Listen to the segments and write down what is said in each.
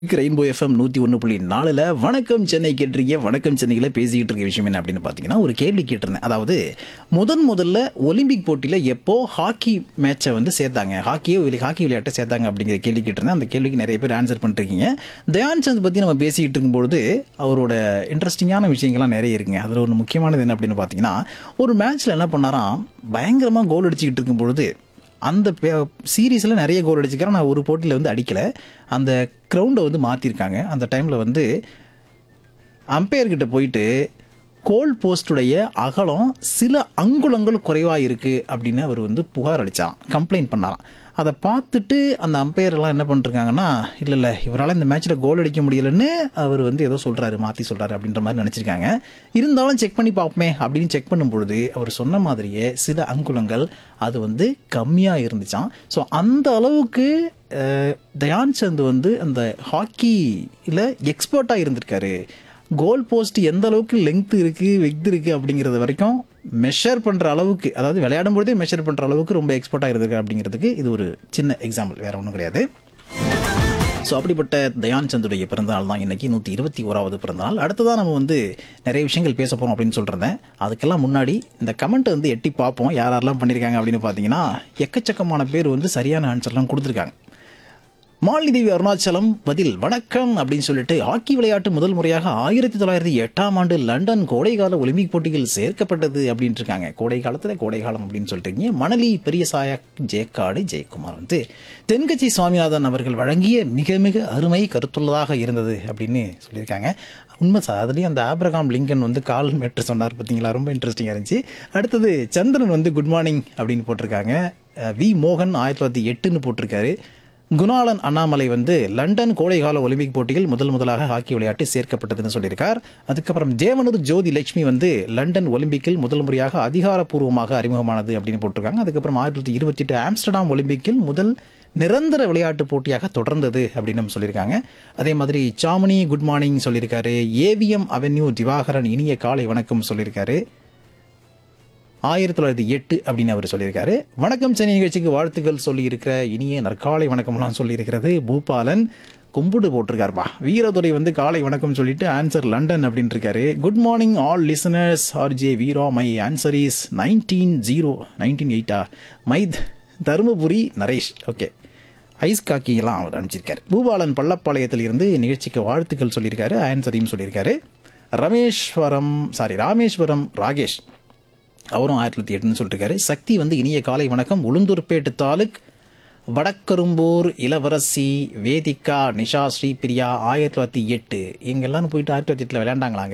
rainbow FM நூற்றி ஒன்று புள்ளி நாலில் வணக்கம் சென்னை கேட்டிருக்கீங்க வணக்கம் சென்னையில் பேசிக்கிட்டு இருக்க விஷயம் என்ன அப்படின்னு பார்த்தீங்கன்னா ஒரு கேள்வி கேட்டிருந்தேன் அதாவது முதன் முதல்ல ஒலிம்பிக் போட்டியில் எப்போ ஹாக்கி மேட்சை வந்து சேர்த்தாங்க ஹாக்கியோ இல்லை ஹாக்கி விளையாட்டை சேர்த்தாங்க அப்படிங்கிற கேள்வி கேட்டிருந்தேன் அந்த கேள்விக்கு நிறைய பேர் ஆன்சர் பண்ணிருக்கீங்க தயான் சந்த் பற்றி நம்ம பேசிக்கிட்டு இருக்கும்பொழுது அவரோட இன்ட்ரெஸ்டிங்கான விஷயங்கள்லாம் நிறைய இருக்குங்க அதில் ஒன்று முக்கியமானது என்ன அப்படின்னு பார்த்தீங்கன்னா ஒரு மேட்ச்சில் என்ன பண்ணாராம் பயங்கரமாக கோல் அடிச்சுக்கிட்டு இருக்கும்பொழுது அந்த சீரீஸில் நிறைய கோல் அடிச்சுக்கிறேன் நான் ஒரு போட்டியில் வந்து அடிக்கலை அந்த க்ரௌண்டை வந்து மாற்றிருக்காங்க அந்த டைமில் வந்து அம்பையர்கிட்ட போயிட்டு கோல் போஸ்டுடைய அகலம் சில அங்குலங்கள் குறைவாக இருக்குது அப்படின்னு அவர் வந்து புகார் அளித்தான் கம்ப்ளைண்ட் பண்ணாராம் அதை பார்த்துட்டு அந்த அம்பையர் எல்லாம் என்ன பண்ணிருக்காங்கன்னா இல்லை இல்லை இவரால் இந்த மேட்ச்சில் கோல் அடிக்க முடியலன்னு அவர் வந்து ஏதோ சொல்கிறாரு மாற்றி சொல்கிறாரு அப்படின்ற மாதிரி நினச்சிருக்காங்க இருந்தாலும் செக் பண்ணி பார்ப்போமே அப்படின்னு செக் பண்ணும் பொழுது அவர் சொன்ன மாதிரியே சில அங்குலங்கள் அது வந்து கம்மியாக இருந்துச்சாம் ஸோ அந்த அளவுக்கு அஹ், தயான் சந்த் வந்து அந்த ஹாக்கியில் எக்ஸ்பர்ட்டாக இருந்திருக்காரு கோல் போஸ்ட் எந்த அளவுக்கு லெங்த் இருக்குது வெக்த் இருக்குது அப்படிங்கிறது வரைக்கும் மெஷர் பண்ணுற அளவுக்கு அதாவது விளையாடும் பொழுதே மெஷர் பண்ணுற அளவுக்கு ரொம்ப எக்ஸ்பர்ட்டாக இருந்திருக்கு அப்படிங்கிறதுக்கு இது ஒரு சின்ன எக்ஸாம்பிள் வேற ஒன்றும் கிடையாது ஸோ அப்படிப்பட்ட தயான் சந்துடைய பிறந்தநாள் தான் இன்னைக்கு நூற்றி இருபத்தி ஓராவது பிறந்தநாள் அடுத்ததான் நம்ம வந்து நிறைய விஷயங்கள் பேச போகிறோம் அப்படின்னு சொல்கிறேன் அதுக்கெல்லாம் முன்னாடி இந்த கமெண்ட் வந்து எட்டி பார்ப்போம் யார் யாரெல்லாம் பண்ணியிருக்காங்க அப்படின்னு பார்த்தீங்கன்னா எக்கச்சக்கமான பேர் வந்து சரியான ஆன்சர்லாம் கொடுத்துருக்காங்க மாலிதேவி அருணாச்சலம் பதில் வணக்கம் அப்படின்னு சொல்லிட்டு ஹாக்கி விளையாட்டு முதல் முறையாக ஆயிரத்தி தொள்ளாயிரத்தி எட்டாம் ஆண்டு லண்டன் கோடைகால ஒலிம்பிக் போட்டியில் சேர்க்கப்பட்டது அப்படின்ட்டு இருக்காங்க கோடை காலத்தில் கோடைகாலம் அப்படின்னு சொல்லிட்டு மணலி பெரியசாய ஜெயக்காடு ஜெயக்குமார் வந்து தென்கட்சி சுவாமிநாதன் அவர்கள் வழங்கிய மிக மிக அருமை கருத்துள்ளதாக இருந்தது அப்படின்னு சொல்லியிருக்காங்க உண்மை சார் அதுலேயும் அந்த ஆப்ரகாம் லிங்கன் வந்து கால் மேட்ரு சொன்னார் பார்த்தீங்களா ரொம்ப இன்ட்ரெஸ்டிங்காக இருந்துச்சு அடுத்தது சந்திரன் வந்து குட் மார்னிங் அப்படின்னு போட்டிருக்காங்க அஹ் வி மோகன் ஆயிரத்தி தொள்ளாயிரத்தி எட்டுன்னு போட்டிருக்காரு குணாளன் அண்ணாமலை வந்து லண்டன் கோடைகால ஒலிம்பிக் போட்டியில் முதல் முதலாக ஹாக்கி விளையாட்டு சேர்க்கப்பட்டதுன்னு சொல்லியிருக்கார் அதுக்கப்புறம் தேவனூர் ஜோதி லட்சுமி வந்து லண்டன் ஒலிம்பிக்கில் முதல் முறையாக அதிகாரப்பூர்வமாக அறிமுகமானது அப்படின்னு போட்டிருக்காங்க அதுக்கப்புறம் ஆயிரத்தி தொள்ளாயிரத்தி இருபத்தி எட்டு ஆம்ஸ்டர்டாம் ஒலிம்பிக்கில் முதல் நிரந்தர விளையாட்டு போட்டியாக தொடர்ந்தது அப்படின்னு நம்ம சொல்லியிருக்காங்க அதே மாதிரி சாமினி குட் மார்னிங் சொல்லியிருக்காரு ஏவிஎம் அவென்யூ திவாகரன் இனிய காலை வணக்கம் சொல்லியிருக்காரு ஆயிரத்தி தொள்ளாயிரத்தி எட்டு அப்படின்னு அவர் சொல்லியிருக்காரு வணக்கம் சென்னை நிகழ்ச்சிக்கு வாழ்த்துக்கள் சொல்லியிருக்கிற இனிய நற்காலை வணக்கம்லாம் சொல்லியிருக்கிறது பூபாலன் கும்பிடு போட்டிருக்காருப்பா வீரதுரை வந்து காலை வணக்கம் சொல்லிட்டு ஆன்சர் லண்டன் அப்படின்னு இருக்காரு good morning all listeners R J Veera my answer is nineteen zero nineteen எயிட்டா மைத் தருமபுரி நரேஷ் ஓகே ஐஸ் காக்கியெல்லாம் அவர் அனுப்பிச்சிருக்காரு பூபாலன் பள்ளப்பாளையத்தில் இருந்து நிகழ்ச்சிக்கு வாழ்த்துக்கள் சொல்லியிருக்காரு ஆன்சரையும் சொல்லியிருக்காரு ரமேஸ்வரம் சாரி ராமேஸ்வரம் ராகேஷ் அவரும் ஆயிரத்தி தொள்ளாயிரத்தி எட்டுன்னு சொல்லிருக்காரு சக்தி வந்து இனிய காலை வணக்கம் உளுந்தூர்பேட்டு தாலுக் வடக்கரும்பூர் இளவரசி வேதிகா நிஷா ஸ்ரீபிரியா ஆயிரத்தி தொள்ளாயிரத்தி எட்டு இவங்க எல்லாரும் போயிட்டு ஆயிரத்தி தொள்ளாயிரத்தி எட்டில் விளையாண்டாங்களாங்க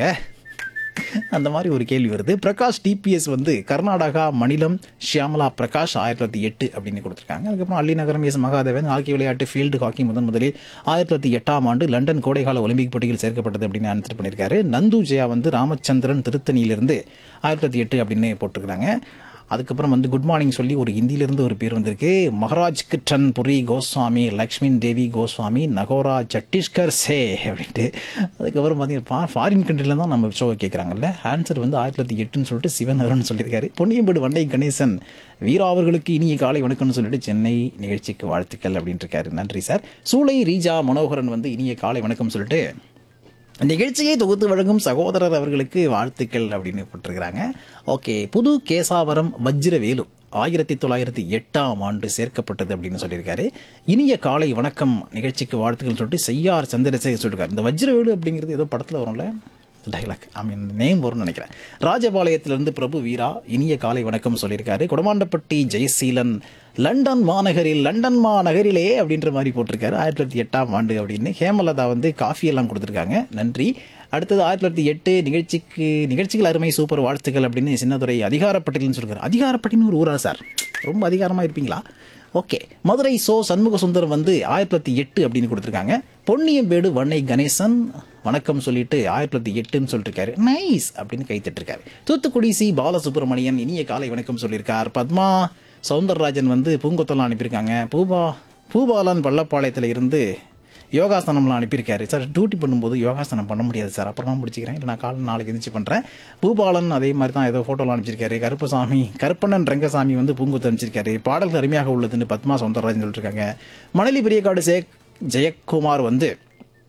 அந்த மாதிரி ஒரு கேள்வி வருது பிரகாஷ் டிபிஎஸ் வந்து கர்நாடகா மாநிலம் ஷியாமலா பிரகாஷ் ஆயிரத்தி தொள்ளாயிரத்தி எட்டு அப்படின்னு கொடுத்துருக்காங்க அதுக்கப்புறம் Allinagaram S Mahadevan hockey விளையாட்டு ஃபீல்டு ஹாக்கி முதன் முதலில் ஆயிரத்தி தொள்ளாயிரத்தி எட்டாம் ஆண்டு லண்டன் கோடைகால ஒலிம்பிக் போட்டியில் சேர்க்கப்பட்டது அப்படின்னு ஆன்சர் பண்ணியிருக்காரு நந்து ஜெயா வந்து ராமச்சந்திரன் திருத்தணியிலிருந்து ஆயிரத்தி தொள்ளாயிரத்தி எட்டு அப்படின்னு போட்டிருக்காங்க அதுக்கப்புறம் வந்து குட் மார்னிங் சொல்லி ஒரு ஹிந்தியிலிருந்து ஒரு பேர் வந்திருக்கு மகாராஜ் கிட்டன் புரி கோஸ்வாமி லக்ஷ்மின் தேவி கோஸ்வாமி நகோரா சத்தீஸ்கர் சே அப்படின்ட்டு அதுக்கப்புறம் பார்த்தீங்கன்னா ஃபாரின் கண்ட்ரில தான் நம்ம ஷோவை கேட்குறாங்கல்ல ஆன்சர் வந்து ஆயிரத்தி தொள்ளாயிரத்தி எட்டுன்னு சொல்லிட்டு சிவன் அருண் சொல்லியிருக்காரு பொன்னியம்பேடு வண்டை கணேசன் வீரா அவர்களுக்கு இனிய காலை வணக்கம்னு சொல்லிட்டு சென்னை நிகழ்ச்சிக்கு வாழ்த்துக்கள் அப்படின்ட்டு இருக்காரு நன்றி சார் சூளை ரீஜா மனோகரன் வந்து இனிய காலை வணக்கம் சொல்லிட்டு நிகழ்ச்சியை தொகுத்து வழங்கும் சகோதரர் அவர்களுக்கு வாழ்த்துக்கள் அப்படின்னு போட்டிருக்கிறாங்க ஓகே புது கேசாவரம் வஜ்ரவேலு ஆயிரத்தி தொள்ளாயிரத்தி எட்டாம் ஆண்டு சேர்க்கப்பட்டது அப்படின்னு சொல்லியிருக்காரு இனிய காலை வணக்கம் நிகழ்ச்சிக்கு வாழ்த்துக்கள் சொல்லிட்டு செய்யார் சந்திரசேகர் சொல்லியிருக்காரு இந்த வஜ்ரவேலு அப்படிங்கிறது ஏதோ படத்தில் வரும்ல டைலாக் ஐ மீன் நேம் வரும்னு நினைக்கிறேன் ராஜபாளையத்திலிருந்து பிரபு வீரா இனிய காலை வணக்கம் சொல்லியிருக்காரு கொடமாண்டப்பட்டி ஜெயசீலன் லண்டன் மாநகரில் லண்டன் மாநகரிலே அப்படின்ற மாதிரி போட்டிருக்காரு ஆயிரத்தி தொள்ளாயிரத்தி எட்டாம் ஆண்டு அப்படின்னு ஹேமலதா வந்து காஃபி எல்லாம் கொடுத்துருக்காங்க நன்றி அடுத்தது ஆயிரத்தி தொள்ளாயிரத்தி எட்டு நிகழ்ச்சிக்கு நிகழ்ச்சிகள் அருமை சூப்பர் வாழ்த்துக்கள் அப்படின்னு சின்னதுரை அதிகாரப்பட்டியல்னு சொல்லிருக்காரு அதிகாரப்பட்டின்னு ஒரு ஊரா சார் ரொம்ப அதிகாரமாக இருப்பீங்களா ஓகே மதுரை சோ சண்முக சுந்தரம் வந்து ஆயிரத்தி தொள்ளாயிரத்தி எட்டு அப்படின்னு கொடுத்துருக்காங்க பொன்னியம்பேடு வண்ணை கணேசன் வணக்கம் சொல்லிட்டு ஆயிரத்தி தொள்ளாயிரத்தி எட்டுன்னு சொல்லிருக்காரு நைஸ் அப்படின்னு கை தட்டிருக்காரு தூத்துக்குடி சி பாலசுப்ரமணியன் இனிய காலை வணக்கம் சொல்லியிருக்கார் பத்மா சவுந்தரராஜன் வந்து பூங்கொத்தெல்லாம் அனுப்பியிருக்காங்க பூபா பூபாலன் பள்ளப்பாளையத்தில் இருந்து யோகாசனம்லாம் அனுப்பியிருக்காரு சார் டியூட்டி பண்ணும்போது யோகாசனம் பண்ண முடியாது சார் அப்புறமா முடிச்சுக்கிறேன் இல்லை நான் காலை நாளைக்கு எந்திரிச்சு பண்ணுறேன் பூபாலன் அதே மாதிரி தான் ஏதோ ஃபோட்டோலாம் அனுப்பிச்சிருக்காரு கருப்பசாமி கருப்பண்ணன் ரங்கசாமி வந்து பூங்குத்து அனுப்பிச்சிருக்காரு பாடல்கள் அருமையாக உள்ளதுன்னு பத்மா சவுந்தரராஜன் சொல்லியிருக்காங்க மணலி பெரியகாடு சே ஜெயக்குமார் வந்து